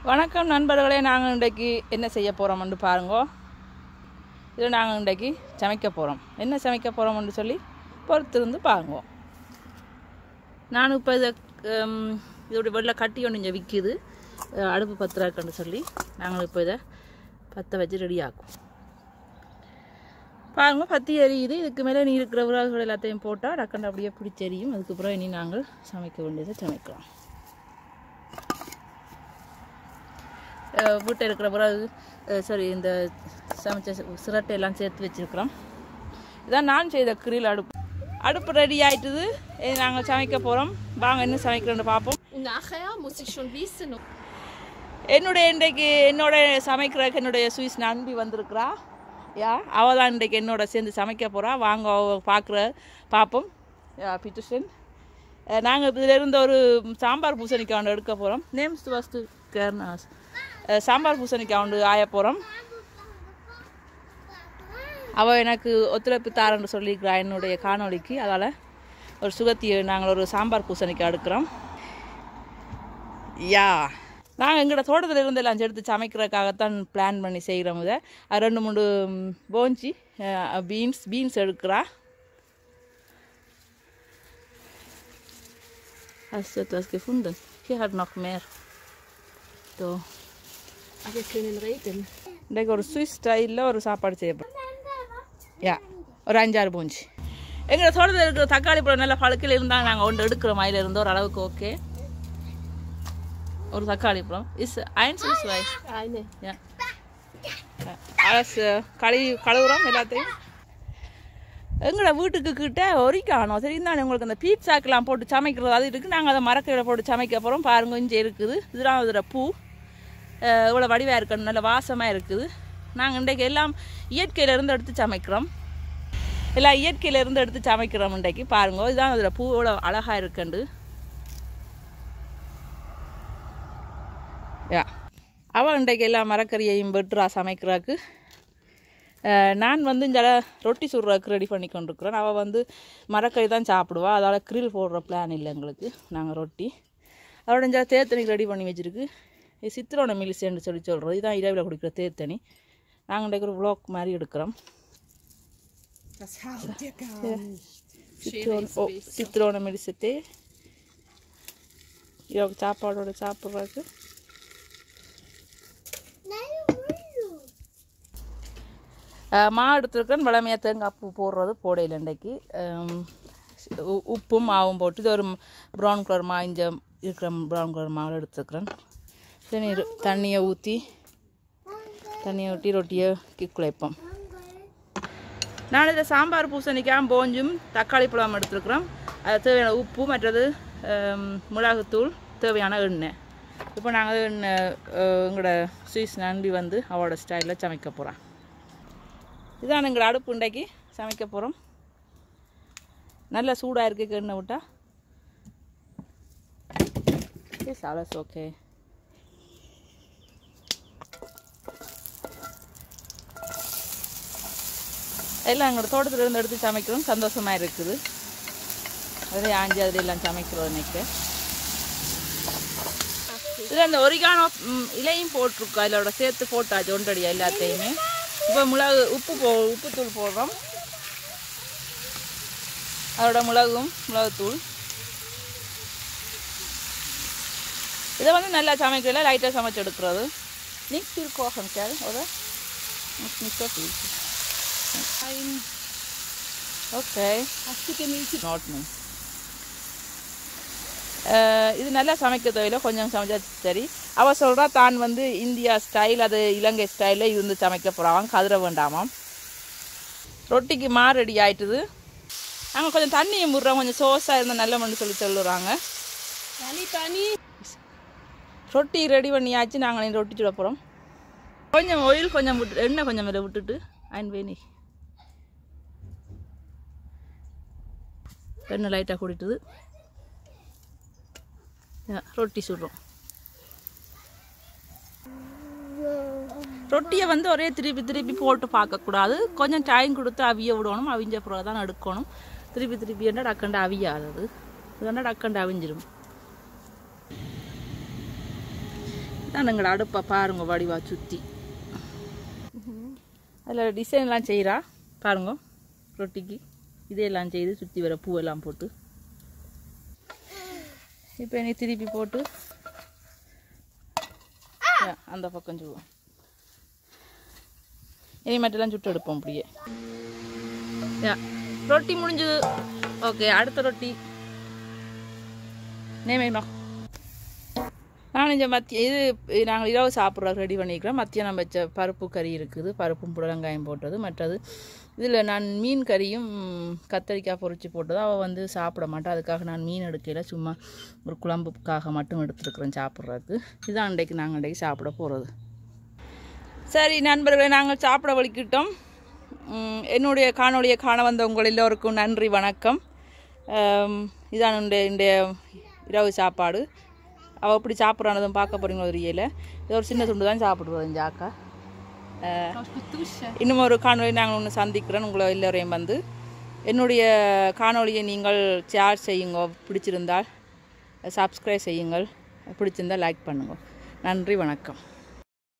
வணக்கம் நண்பர்களே நாங்கள் இன்றைக்கு என்ன செய்ய போகிறோம்னு பாருங்கோ இது நாங்கள் இன்றைக்கு சமைக்க போகிறோம் என்ன சமைக்க போகிறோம்னு சொல்லி பொறுத்திருந்து பாருங்கோ நான் இப்போ இதை ஹம், இதோட வெளில கட்டி ஒன்று இங்கே விற்கிது அஹ், அடுப்பு பத்திரம் இருக்குன்னு சொல்லி நாங்கள் இப்போ இதை பற்ற வச்சு ரெடி ஆக்கும் பாருங்க பத்தி எரியுது இதுக்கு மேலே நீ இருக்கிற உறவுகள் எல்லாத்தையும் போட்டால் டக்குன்னு அப்படியே பிடிச்சி எரியும் அதுக்கப்புறம் இனி நாங்கள் சமைக்க வேண்டியதை சமைக்கலாம் அஹ் வீட்டில் இருக்கிற பிறகு சாரி இந்த சமைச்ச சிரட்டை எல்லாம் சேர்த்து வச்சிருக்கிறோம் இதான் நான் செய்த கிரில் அடுப்பு அடுப்பு ரெடி ஆயிட்டுது இனி நாங்கள் சமைக்க போகிறோம் வாங்க என்ன சமைக்கிறோன்னு பார்ப்போம் Und nachher muss ich schon wissen, ob என்னுடைய இன்றைக்கு என்னோட சமைக்கிறதுக்கு என்னுடைய சுவிஸ் நண்பி வந்திருக்கிறா யா அவள் தான் இன்றைக்கு என்னோட சேர்ந்து சமைக்க போகிறா வாங்க அவ பார்க்குற பார்ப்போம் யா பிட்டுஷன் நாங்கள் இதில் இருந்த ஒரு சாம்பார் பூசணிக்காய் ஒன்று எடுக்க போகிறோம் நேம்ஸ் வஸ்து கேர்னாஸ் சாம்பார் பூசணிக்காய் ஒன்று ஆய போகிறோம் அவள் எனக்கு ஒத்துழைப்பு தாரன்னு சொல்லியிருக்கிறா என்னுடைய காணொளிக்கு அதால் ஒரு சுகத்தியை நாங்கள் ஒரு சாம்பார் பூசணிக்காய் எடுக்கிறோம் யா நாங்கள் எங்களோட தோட்டத்தில் இருந்து எல்லாம் எடுத்து சமைக்கிறதுக்காகத்தான் பிளான் பண்ணி செய்கிறோம் இதை அது ரெண்டு மூணு ம், போஞ்சி பீன்ஸ் பீன்ஸ் எடுக்கிறா Hast du etwas gefunden? Hier hat noch mehr. So. wir können reden. இன்றைக்கு ஒரு சுவிஸ் ஸ்டைலில் ஒரு சாப்பாடு செய்யப்படும் யா ஒரு அஞ்சாறு பூஞ்சி எங்களோட தோட்டத்தில் இருக்கிற தக்காளி பழம் நல்ல பழுக்கில் இருந்தால் நாங்கள் ஒன்று எடுக்கிறோம் அதில் இருந்து ஒரு அளவுக்கு ஓகே ஒரு தக்காளி பழம் இஸ் அயன்ஸ் இஸ் வை Eine. யா அரசு கழுவி கழுவுறோம் எல்லாத்தையும் எங்களோட வீட்டுக்கு கிட்ட ஒரிக்கானோ சரி தானே உங்களுக்கு அந்த பீட்சாக்கெல்லாம் போட்டு சமைக்கிறது அது இருக்குது நாங்கள் அதை மரக்கையில் போட்டு சமைக்க போகிறோம் பாருங்க இஞ்சி இருக்குது இதுதான் இதில் பூ அஹ் இவ்வளோ வடிவாக இருக்கணும் நல்ல வாசமாக இருக்குது நாங்கள் இன்றைக்கு எல்லாம் இயற்கையில இருந்து எடுத்து சமைக்கிறோம் எல்லாம் இயற்கையில இருந்து எடுத்து சமைக்கிறோம் இன்றைக்கு பாருங்க இதுதான் இதில் பூ இவ்வளோ அழகாக இருக்குண்டு யா அவள் இன்றைக்கு எல்லா மரக்கறியையும் வெட்டுறா சமைக்கிறதுக்கு அஹ் நான் வந்து இந்த ரொட்டி சுடுறதுக்கு ரெடி பண்ணி கொண்டிருக்கிறேன் அவள் வந்து மரக்கறி தான் சாப்பிடுவா அதால் கிரில் போடுற பிளான் இல்லை எங்களுக்கு நாங்கள் ரொட்டி அதோட இந்த தேத்தனிக்கு ரெடி பண்ணி வச்சிருக்கு இது சித்திரோன மிலிசேன்னு சொல்லி சொல்கிறோம் இதுதான் இரவில் குடிக்கிற தேத்தனி நாங்கள் இன்றைக்கு ஒரு vlog மாதிரி எடுக்கிறோம் Das haut ihr gar nicht. சித்ரோன் ஓ சித்ரோன மிலிசத்தே இரவு சாப்பாடோட சாப்பிட்றதுக்கு அஹ் மா எடுத்துருக்கேன் வளமையாக தேங்காய் பூ போடுறது போடையில் இன்றைக்கு அம், உ- உப்பும் மாவும் போட்டு இது ஒரு ப்ரௌன் கலர் மா இஞ்ச இருக்கிற ப்ரௌன் கலர் மாவில் எடுத்துருக்குறேன் சரி இரு- தண்ணியை ஊற்றி தண்ணியை ஊற்றி ரொட்டியை கிக்குழைப்போம் நான் இதில் சாம்பார் பூசணிக்காய் போஞ்சும் தக்காளி பழம் எடுத்துருக்குறோம் அது தேவையான உப்பு மற்றது அம், மிளகுத்தூள் தேவையான எண்ணெய் இப்போ நாங்கள் எண்ணெய் அஹ், எங்களோட சுவிஸ் நண்பி வந்து அவளோட ஸ்டைலில் சமைக்க போகிறோம் இதான் எங்களோட அடுப்பு இன்றைக்கு சமைக்க போகிறோம் நல்ல சூடாக இருக்கு எண்ணெய் விட்டா எஸ் அலஸ் ஓகே எல்லாம் எங்களோட தோட்டத்தில் இருந்து எடுத்து சமைக்கிறோம் சந்தோஷமாக இருக்குது அதில் ஆஞ்சி அதில் எல்லாம் சமைக்கிறோம் இன்னைக்கு இதில் அந்த ஒரிகானோ ம், இலையும் போட்டிருக்கோம் அதோட சேர்த்து போட்டாச்சு ஒன்றடியா எல்லாத்தையுமே இப்போ மிளகு உப்பு போ உப்புத்தூள் போடுறோம் அதோட மிளகும் மிளகுத்தூள் இதை வந்து நல்லா சமைக்கிறதுல லைட்டாக சமைச்சு எடுக்கிறது நீ viel kochen, gell, oder? Muss nicht so viel. Ein, Okay. hast du Gemüse? In Ordnung. அஹ் இது நல்லா சமைக்க தேவையில்ல கொஞ்சம் சமைச்சா சரி அவ சொல்றா தான் வந்து இந்தியா ஸ்டைல் அது இலங்கை ஸ்டைலில் இருந்து சமைக்க போகிறான் கதிர வேண்டாமாம் ரொட்டிக்கு மா ரெடி ஆயிட்டுது நாங்கள் கொஞ்சம் தண்ணியை முடுறோம் கொஞ்சம் சோஸாக இருந்தால் நல்ல மண்ணு சொல்லி சொல்லுறாங்க Bunny, Bunny. ரொட்டி ரெடி பண்ணியாச்சு நாங்கள் நீ ரொட்டி சுட போகிறோம் கொஞ்சம் ஆயில் கொஞ்சம் விட்டு எண்ணெய் கொஞ்சம் மேலே விட்டுட்டு அயன் வேணி எண்ணெய் லைட்டாக கூட்டிட்டுது அஹ் ரொட்டி சுடுறோம் ரொட்டியை வந்து ஒரே திருப்பி திருப்பி போட்டு பார்க்கக்கூடாது கொஞ்சம் டைம் கொடுத்து அவிய விடணும் அவிஞ்ச பிறகு தான் எடுக்கணும் திருப்பி திருப்பி என்ன டக்கண்டு அவியாது இதெல்லாம் டக்கண்டு அவிஞ்சிரும் தான் எங்களை அடுப்பை பாருங்க வடிவா சுற்றி அதில் டிசைன்லாம் செய்கிறா பாருங்க ரொட்டிக்கு இதையெல்லாம் செய்து சுற்றி வர பூவெல்லாம் போட்டு இப்போ நீ திருப்பி போட்டு ஆ, அந்த பக்கம் சுடுவோம் இனி மட்டும் சுட்டு எடுப்போம் அப்படியே யா ரொட்டி முடிஞ்சது ஓகே அடுத்த ரொட்டி நேமேண்ணா நான் இந்த மத்திய இது இது நாங்கள் இரவு சாப்பிட்ற ரெடி பண்ணிக்கிறோம் மத்தியானம் வச்ச பருப்பு கறி இருக்குது பருப்பும் புடலங்காயம் போட்டது மற்றது இதில் நான் மீன் கறியும் கத்தரிக்காய் பொரிச்சு போட்டது அவள் வந்து சாப்பிட மாட்டா அதுக்காக நான் மீன் எடுக்கையில் சும்மா ஒரு குழம்புக்காக மட்டும் எடுத்துருக்குறேன் சாப்பிட்றதுக்கு இதுதான் அன்றைக்கு நாங்கள் அன்றைக்கு சாப்பிட போகிறது சரி நண்பர்களே நாங்கள் சாப்பிட வலிக்கிட்டோம் உம், என்னுடைய காணொளியை காண வந்த உங்கள் எல்லோருக்கும் நன்றி வணக்கம் ஆம், இதான் இன்றைய இன்றைய இரவு சாப்பாடு அவள் எப்படி சாப்பிட்றானதும் பார்க்க போகிறீங்களோ தெரியல இது ஒரு சின்ன துண்டு தான் சாப்பிடுவோம் இந்த அக்கா அஹ், இன்னும் ஒரு காணொளி நாங்கள் ஒன்று சந்திக்கிறேன் உங்களை எல்லோரையும் வந்து என்னுடைய காணொளியை நீங்கள் ஷேர் செய்யுங்க பிடிச்சிருந்தால் சப்ஸ்கிரைப் செய்யுங்கள் பிடிச்சிருந்தால் லைக் பண்ணுங்க நன்றி வணக்கம்